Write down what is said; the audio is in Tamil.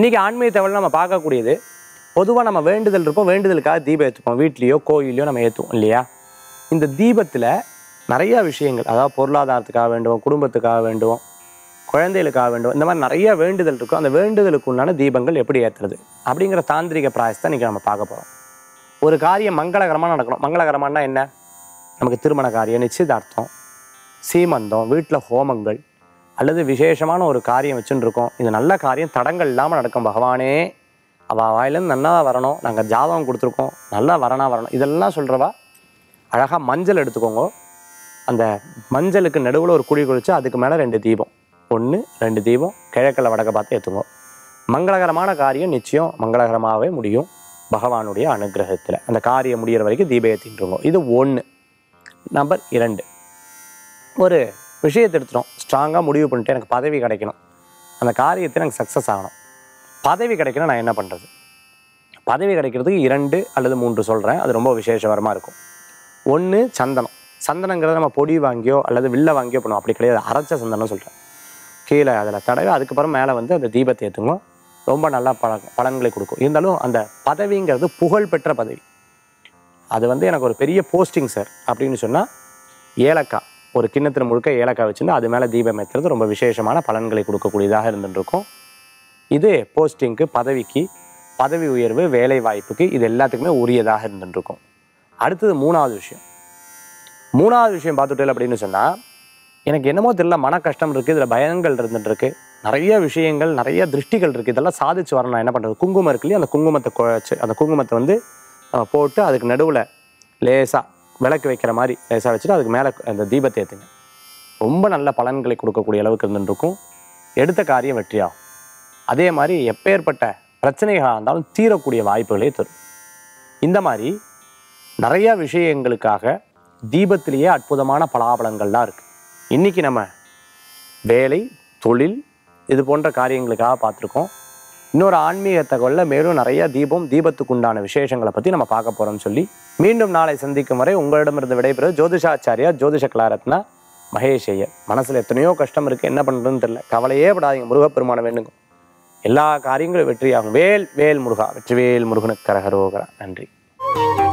இன்றைக்கி ஆன்மீக தகவல் நம்ம பார்க்கக்கூடியது பொதுவாக நம்ம வேண்டுதல் இருப்போம் வேண்டுதலுக்காக தீபம் ஏற்றுப்போம் வீட்லேயோ கோயிலையோ நம்ம ஏற்றுவோம் இல்லையா இந்த தீபத்தில் நிறைய விஷயங்கள் அதாவது பொருளாதாரத்துக்காக வேண்டுவோம் குடும்பத்துக்காக வேண்டுவோம் குழந்தைகளுக்காக வேண்டும் இந்த மாதிரி நிறைய வேண்டுதல் இருக்கும் அந்த வேண்டுதலுக்கு உண்டான தீபங்கள் எப்படி ஏற்றுறது அப்படிங்கிற தாந்திரிக பிராயசத்தை இன்றைக்கி நம்ம பார்க்க போகிறோம் ஒரு காரியம் மங்களகரமாக நடக்கணும் மங்களகரமானா என்ன நமக்கு திருமண காரியம் நிச்சயதார்த்தம் சீமந்தம் வீட்டில் ஹோமங்கள் அல்லது விசேஷமான ஒரு காரியம் வச்சுன்னு இருக்கோம் இது நல்ல காரியம் தடங்கள் இல்லாமல் நடக்கும் பகவானே அவள் வாயிலேருந்து நல்லா வரணும் நாங்கள் ஜாதகம் கொடுத்துருக்கோம் நல்லா வரணா வரணும் இதெல்லாம் சொல்கிறவா அழகாக மஞ்சள் எடுத்துக்கோங்க அந்த மஞ்சளுக்கு நடுவில் ஒரு குழி குளிச்சு அதுக்கு மேலே ரெண்டு தீபம் ஒன்று ரெண்டு தீபம் கிழக்கில் வடக்க பார்த்து ஏற்றுங்க மங்களகரமான காரியம் நிச்சயம் மங்களகரமாகவே முடியும் பகவானுடைய அனுகிரகத்தில் அந்த காரியம் முடியிற வரைக்கும் தீபம் ஏற்றிட்டுருங்க இது ஒன்று நம்பர் இரண்டு ஒரு விஷயத்தை எடுத்துட்டோம் ஸ்ட்ராங்காக முடிவு பண்ணிட்டு எனக்கு பதவி கிடைக்கணும் அந்த காரியத்தை எனக்கு சக்ஸஸ் ஆகணும் பதவி கிடைக்கணும் நான் என்ன பண்ணுறது பதவி கிடைக்கிறதுக்கு இரண்டு அல்லது மூன்று சொல்கிறேன் அது ரொம்ப விசேஷகரமாக இருக்கும் ஒன்று சந்தனம் சந்தனங்கிறத நம்ம பொடி வாங்கியோ அல்லது வில்ல வாங்கியோ பண்ணுவோம் அப்படி கிடையாது அரைச்ச சந்தனம் சொல்கிறேன் கீழே அதில் தடவை அதுக்கப்புறம் மேலே வந்து அந்த தீபத்தை ஏற்றுங்க ரொம்ப நல்லா பல பலன்களை கொடுக்கும் இருந்தாலும் அந்த பதவிங்கிறது புகழ் பெற்ற பதவி அது வந்து எனக்கு ஒரு பெரிய போஸ்டிங் சார் அப்படின்னு சொன்னால் ஏலக்காய் ஒரு கிண்ணத்தில் முழுக்க ஏலக்காய் வச்சுருந்து அது மேலே தீபம் ஏற்றுறது ரொம்ப விசேஷமான பலன்களை கொடுக்கக்கூடியதாக இருந்துருக்கும் இது போஸ்டிங்க்கு பதவிக்கு பதவி உயர்வு வேலை வாய்ப்புக்கு இது எல்லாத்துக்குமே உரியதாக இருந்துருக்கும் அடுத்தது மூணாவது விஷயம் மூணாவது விஷயம் பார்த்துட்டேன் அப்படின்னு சொன்னால் எனக்கு என்னமோ தெரியல மன கஷ்டம் இருக்குது இதில் பயங்கள் இருந்துட்டு இருக்கு நிறைய விஷயங்கள் நிறைய திருஷ்டிகள் இருக்குது இதெல்லாம் சாதிச்சு வரணும் நான் என்ன பண்ணுறது குங்குமம் இருக்கு இல்லையா அந்த குங்குமத்தை குழைச்சு அந்த குங்குமத்தை வந்து நம்ம போட்டு அதுக்கு நடுவில் லேசாக விளக்கு வைக்கிற மாதிரி லேசாக வச்சுட்டு அதுக்கு மேலே அந்த தீபத்தை ஏற்றுங்க ரொம்ப நல்ல பலன்களை கொடுக்கக்கூடிய அளவுக்கு இருந்துட்டு இருக்கும் எடுத்த காரியம் வெற்றியாகும் அதே மாதிரி எப்பேற்பட்ட பிரச்சனைகளாக இருந்தாலும் தீரக்கூடிய வாய்ப்புகளே தரும் இந்த மாதிரி நிறைய விஷயங்களுக்காக தீபத்திலேயே அற்புதமான பலாபலங்கள்லாம் இருக்குது இன்றைக்கி நம்ம வேலை தொழில் இது போன்ற காரியங்களுக்காக பார்த்துருக்கோம் இன்னொரு ஆன்மீக தகவலில் மேலும் நிறைய தீபம் தீபத்துக்கு உண்டான விசேஷங்களை பற்றி நம்ம பார்க்க போகிறோம்னு சொல்லி மீண்டும் நாளை சந்திக்கும் வரை உங்களிடமிருந்து விடைபெறுவது ஜோதிஷாச்சாரியா ஜோதிஷ கலாரத்னா மகேஷ் ஐயர் மனசில் எத்தனையோ கஷ்டம் இருக்குது என்ன பண்ணுறதுன்னு தெரியல கவலையே படாதீங்க முருகப்பெருமானை வேண்டுங்க எல்லா காரியங்களும் வெற்றியாகும் வேல் வேல் முருகா வெற்றிவேல் முருகனுக்கு கரகரோகரா நன்றி